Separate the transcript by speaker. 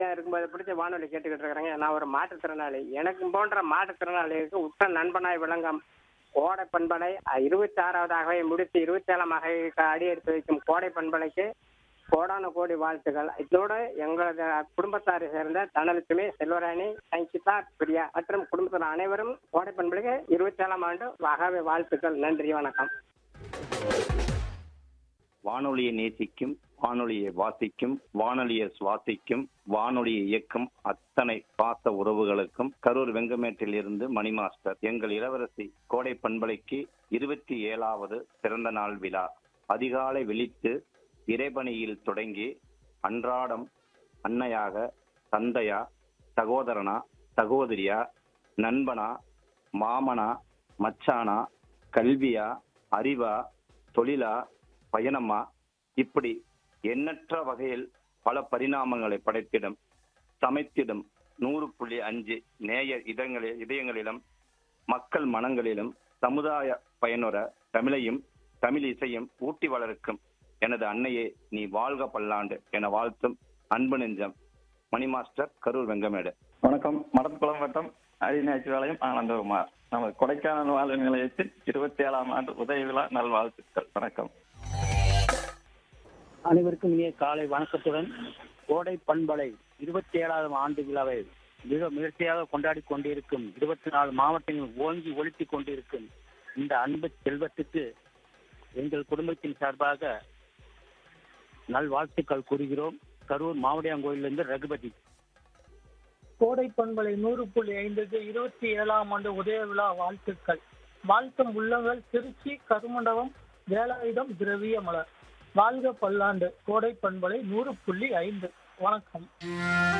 Speaker 1: இருக்கும்போது பிடிச்ச வானொலி கேட்டுக்கிட்டு இருக்கிறேங்க நான் ஒரு மாற்றுத்திறனாளி எனக்கு போன்ற மாற்றுத்திறனாளிகளுக்கு உற்ற நண்பனாய் விளங்கும் கோடை பண்பலை இருபத்தி ஆறாவதாகவே முடித்து இருபத்தி ஏழாமாக அடி எடுத்து வைக்கும் கோடை பண்பலைக்கு கோடான கோடி வாழ்த்துக்கள் இதோடு எங்களது குடும்பத்தாரை சேர்ந்த தனலட்சுமி செல்வராணி சங்கிதா பிரியா மற்றும் குடும்பத்தினர் அனைவரும் கோடை பண்பலைக்கு இருபத்தி ஏழாம் ஆண்டு ஆகவே வாழ்த்துக்கள் நன்றி வணக்கம்
Speaker 2: வானொலியை நேசிக்கும் வானொலியை வாசிக்கும் வானொலியை சுவாசிக்கும் வானொலியை இயக்கும் அத்தனை பாச உறவுகளுக்கும் கரூர் வெங்கமேட்டில் இருந்து மணி மாஸ்டர் எங்கள் இளவரசி கோடை பண்பலைக்கு இருபத்தி ஏழாவது பிறந்த நாள் விழா அதிகாலை விழித்து இறைபணியில் தொடங்கி அன்றாடம் அன்னையாக தந்தையா சகோதரனா சகோதரியா நண்பனா மாமனா மச்சானா கல்வியா அறிவா தொழிலா பயணமா இப்படி எண்ணற்ற வகையில் பல பரிணாமங்களை படைத்திடும் சமைத்திடும் நூறு புள்ளி அஞ்சு நேய இதங்களில் இதயங்களிலும் மக்கள் மனங்களிலும் சமுதாய பயனுற தமிழையும் தமிழ் இசையும் ஊட்டி வளர்க்கும் எனது அன்னையே நீ வாழ்க பல்லாண்டு என வாழ்த்தும் அன்பு நெஞ்சம் மணி மாஸ்டர் கரூர் வெங்கமேடு
Speaker 3: வணக்கம் மடப்புக்குளம் வட்டம் அரிநேச்சுவாலயம் ஆனந்தகுமார் நமது கொடைக்கானல் வாழ்வு நிலையத்தில் இருபத்தி ஏழாம் ஆண்டு உதய விழா நல்வாழ்த்துக்கள் வணக்கம்
Speaker 4: அனைவருக்கும் இனிய காலை வணக்கத்துடன் கோடை பண்பலை இருபத்தி ஏழாவது ஆண்டு விழாவை மிக முயற்சியாக கொண்டாடி கொண்டிருக்கும் இருபத்தி நாலு மாவட்டங்கள் ஓங்கி ஒழித்துக் கொண்டிருக்கும் இந்த அன்பு செல்வத்துக்கு எங்கள் குடும்பத்தின் சார்பாக நல்வாழ்த்துக்கள் கூறுகிறோம் கரூர் மாவடியாங்கோயிலிருந்து ரகுபதி
Speaker 5: கோடை பண்பலை நூறு புள்ளி ஐந்துக்கு இருபத்தி ஏழாம் ஆண்டு உதய விழா வாழ்த்துக்கள் வாழ்த்தும் உள்ளங்கள் திருச்சி கருமண்டபம் வேலாயுதம் திரவிய மலர் வாழ்க பல்லாண்டு கோடை பண்பலை நூறு புள்ளி ஐந்து வணக்கம்